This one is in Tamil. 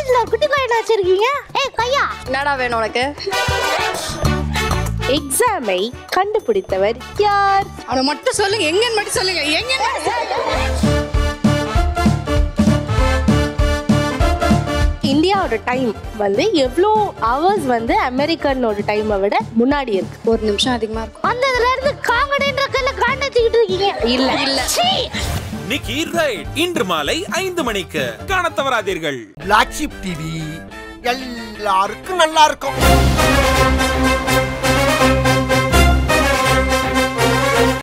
வீட்ல குட்டி பையன் வச்சிருக்கீங்க ஏய் கையா என்னடா வேணும் உனக்கு எக்ஸாமை கண்டுபிடித்தவர் யார் அவனை மட்டும் சொல்லுங்க எங்கன்னு மட்டும் சொல்லுங்க எங்க இந்தியாவோட டைம் வந்து எவ்வளோ ஹவர்ஸ் வந்து அமெரிக்கனோட டைமை விட முன்னாடி இருக்கு ஒரு நிமிஷம் அதிகமா இருக்கும் அந்த இதுல இருந்து காங்கடின்ற கையில காண்டச்சிக்கிட்டு இருக்கீங்க இல்ல இல்ல. சீ. நிக்கி ரைட் இன்று மாலை ஐந்து மணிக்கு காணத் தவறாதீர்கள் பிளாக் ஷிப் டிவி எல்லாருக்கும் நல்லா இருக்கும்